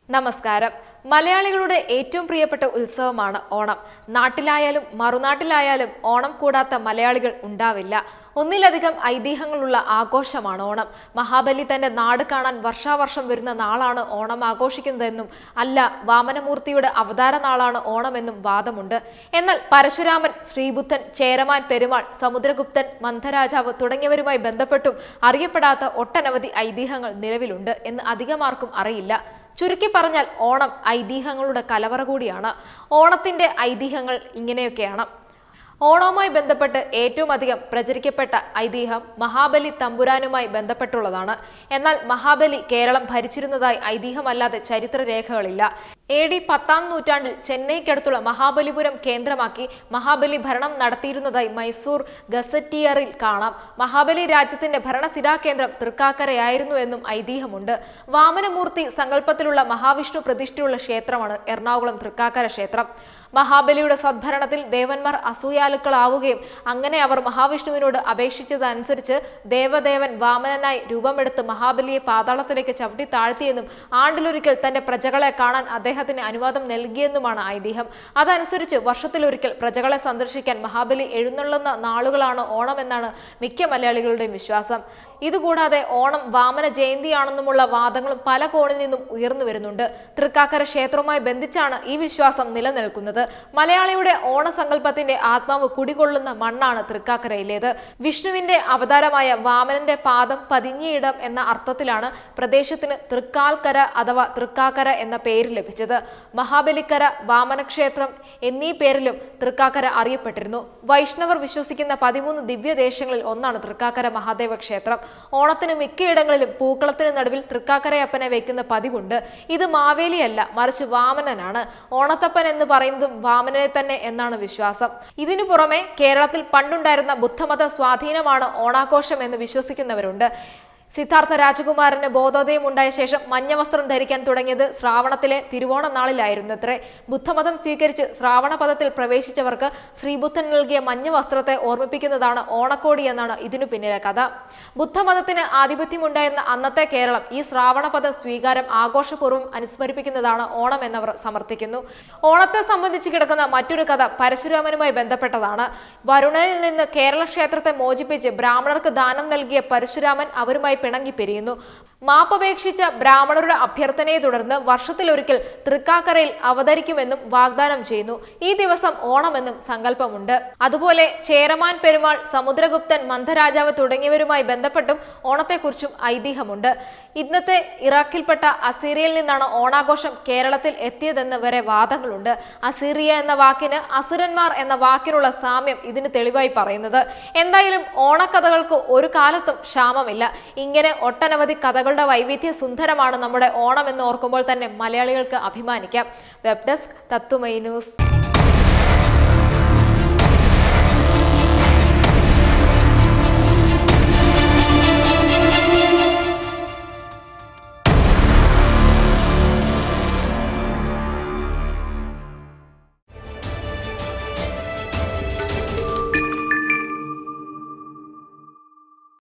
നമസ്കാരം മലയാളികളുടെ ഏറ്റവും പ്രിയപ്പെട്ട ഉത്സവമാണ് ഓണം നാട്ടിലായാലും മറുനാട്ടിലായാലും ഓണം കൂടാത്ത മലയാളികൾ ഉണ്ടാവില്ല ഒന്നിലധികം ഐതിഹ്യങ്ങളുള്ള ആഘോഷമാണ് ഓണം മഹാബലി തന്റെ നാട് കാണാൻ വർഷാവർഷം വരുന്ന നാളാണ് ഓണം ആഘോഷിക്കുന്നതെന്നും അല്ല വാമനമൂർത്തിയുടെ അവതാര നാളാണ് ഓണമെന്നും വാദമുണ്ട് എന്നാൽ പരശുരാമൻ ശ്രീബുദ്ധൻ ചേരമാൻ പെരുമാൾ സമുദ്രഗുപ്തൻ മന്ദരാജാവ് തുടങ്ങിയവരുമായി ബന്ധപ്പെട്ടും അറിയപ്പെടാത്ത ഒട്ടനവധി ഐതിഹ്യങ്ങൾ നിലവിലുണ്ട് എന്ന് അധികമാർക്കും അറിയില്ല ചുരുക്കി പറഞ്ഞാൽ ഓണം ഐതിഹ്യങ്ങളുടെ കലവറ കൂടിയാണ് ഓണത്തിന്റെ ഐതിഹ്യങ്ങൾ ഇങ്ങനെയൊക്കെയാണ് ഓണവുമായി ബന്ധപ്പെട്ട് ഏറ്റവും അധികം പ്രചരിക്കപ്പെട്ട ഐതിഹ്യം മഹാബലി തമ്പുരാനുമായി ബന്ധപ്പെട്ടുള്ളതാണ് എന്നാൽ മഹാബലി കേരളം ഭരിച്ചിരുന്നതായി ഐതിഹ്യമല്ലാതെ ചരിത്രരേഖകളില്ല എ ഡി പത്താം നൂറ്റാണ്ടിൽ ചെന്നൈക്കടുത്തുള്ള മഹാബലിപുരം കേന്ദ്രമാക്കി മഹാബലി ഭരണം നടത്തിയിരുന്നതായി മൈസൂർ ഗസറ്റിയറിൽ കാണാം മഹാബലി രാജ്യത്തിന്റെ ഭരണസിരാ കേന്ദ്രം തൃക്കാക്കരയായിരുന്നു എന്നും ഐതിഹ്യമുണ്ട് വാമനമൂർത്തി സങ്കല്പത്തിലുള്ള മഹാവിഷ്ണു പ്രതിഷ്ഠയുള്ള ക്ഷേത്രമാണ് എറണാകുളം തൃക്കാക്കര ക്ഷേത്രം മഹാബലിയുടെ സദ്ഭരണത്തിൽ ദേവന്മാർ അസൂയാലുക്കളാവുകയും അങ്ങനെ അവർ മഹാവിഷ്ണുവിനോട് അപേക്ഷിച്ചതനുസരിച്ച് ദേവദേവൻ വാമനനായി രൂപമെടുത്ത് മഹാബലിയെ പാതാളത്തിലേക്ക് ചവിട്ടി താഴ്ത്തിയെന്നും ആണ്ടിലൊരിക്കൽ തന്റെ പ്രജകളെ കാണാൻ അദ്ദേഹത്തിന് അനുവാദം നൽകിയെന്നുമാണ് ഐതിഹ്യം അതനുസരിച്ച് വർഷത്തിലൊരിക്കൽ പ്രജകളെ സന്ദർശിക്കാൻ മഹാബലി എഴുന്നള്ളുന്ന നാളുകളാണ് ഓണം എന്നാണ് മിക്ക മലയാളികളുടെയും വിശ്വാസം ഇതുകൂടാതെ ഓണം വാമന ജയന്തിയാണെന്നുമുള്ള വാദങ്ങളും പല കോണിൽ നിന്നും ഉയർന്നു വരുന്നുണ്ട് തൃക്കാക്കര ക്ഷേത്രവുമായി ബന്ധിച്ചാണ് ഈ വിശ്വാസം നിലനിൽക്കുന്നത് മലയാളിയുടെ ഓണസങ്കല്പത്തിന്റെ ആത്മാവ് കുടികൊള്ളുന്ന മണ്ണാണ് തൃക്കാക്കരയിലേത് വിഷ്ണുവിന്റെ അവതാരമായ വാമനന്റെ പാദം പതിഞ്ഞയിടം എന്ന അർത്ഥത്തിലാണ് പ്രദേശത്തിന് തൃക്കാൽക്കര അഥവാ തൃക്കാക്കര എന്ന പേര് ലഭിച്ചത് മഹാബലിക്കര വാമനക്ഷേത്രം എന്നീ പേരിലും തൃക്കാക്കര അറിയപ്പെട്ടിരുന്നു വൈഷ്ണവർ വിശ്വസിക്കുന്ന പതിമൂന്ന് ദിവ്യദേശങ്ങളിൽ ഒന്നാണ് തൃക്കാക്കര മഹാദേവ ക്ഷേത്രം ഓണത്തിന് മിക്കയിടങ്ങളിലും പൂക്കളത്തിന് നടുവിൽ തൃക്കാക്കരയപ്പനെ വെക്കുന്ന പതിവുണ്ട് ഇത് മാവേലിയല്ല മറിച്ച് വാമനനാണ് ഓണത്തപ്പൻ എന്ന് പറയുന്നതും വാമനനെ തന്നെ എന്നാണ് വിശ്വാസം ഇതിനു പുറമെ കേരളത്തിൽ പണ്ടുണ്ടായിരുന്ന ബുദ്ധമത സ്വാധീനമാണ് ഓണാഘോഷം എന്ന് വിശ്വസിക്കുന്നവരുണ്ട് സിദ്ധാർത്ഥ രാജകുമാരന് ബോധോദയം ഉണ്ടായ ശേഷം മഞ്ഞ വസ്ത്രം ധരിക്കാൻ തുടങ്ങിയത് ശ്രാവണത്തിലെ തിരുവോണ നാളിലായിരുന്നത്രേ ബുദ്ധമതം സ്വീകരിച്ച് ശ്രാവണ പദത്തിൽ പ്രവേശിച്ചവർക്ക് ശ്രീബുദ്ധൻ നൽകിയ മഞ്ഞ വസ്ത്രത്തെ ഓർമ്മിപ്പിക്കുന്നതാണ് ഓണക്കോടി എന്നാണ് ഇതിനു പിന്നിലെ കഥ ബുദ്ധമതത്തിന് ആധിപത്യമുണ്ടായിരുന്ന അന്നത്തെ കേരളം ഈ ശ്രാവണപദ സ്വീകാരം ആഘോഷപൂർവ്വം അനുസ്മരിപ്പിക്കുന്നതാണ് ഓണം എന്നവർ സമർത്ഥിക്കുന്നു ഓണത്തെ സംബന്ധിച്ച് കിടക്കുന്ന മറ്റൊരു കഥ പരശുരാമനുമായി ബന്ധപ്പെട്ടതാണ് വരുണനിൽ നിന്ന് കേരള ക്ഷേത്രത്തെ മോചിപ്പിച്ച് ബ്രാഹ്മണർക്ക് ദാനം നൽകിയ പരശുരാമൻ അവരുമായി പിണങ്ങി പിരിയുന്നു മാപ്പപേക്ഷിച്ച ബ്രാഹ്മണരുടെ അഭ്യർത്ഥനയെ തുടർന്ന് വർഷത്തിലൊരിക്കൽ തൃക്കാക്കരയിൽ അവതരിക്കുമെന്നും വാഗ്ദാനം ചെയ്യുന്നു ഈ ദിവസം ഓണമെന്നും സങ്കല്പമുണ്ട് അതുപോലെ ചേരമാൻ പെരുമാൾ സമുദ്രഗുപ്തൻ മന്ദരാജാവ് തുടങ്ങിയവരുമായി ബന്ധപ്പെട്ടും ഓണത്തെക്കുറിച്ചും ഐതിഹ്യമുണ്ട് ഇന്നത്തെ ഇറാഖിൽപ്പെട്ട അസീറിയയിൽ നിന്നാണ് ഓണാഘോഷം കേരളത്തിൽ എത്തിയതെന്ന് വരെ വാദങ്ങളുണ്ട് അസീറിയ എന്ന വാക്കിന് അസുരന്മാർ എന്ന വാക്കിനുള്ള സാമ്യം ഇതിന് തെളിവായി പറയുന്നത് എന്തായാലും ഓണക്കഥകൾക്ക് ഒരു കാലത്തും ക്ഷാമമില്ല ഇങ്ങനെ ഒട്ടനവധി കഥകളുടെ വൈവിധ്യ സുന്ദരമാണ് നമ്മുടെ ഓണം എന്ന് ഓർക്കുമ്പോൾ തന്നെ മലയാളികൾക്ക് അഭിമാനിക്കാം വെബ് ഡെസ്ക് തത്തുമൈ ന്യൂസ്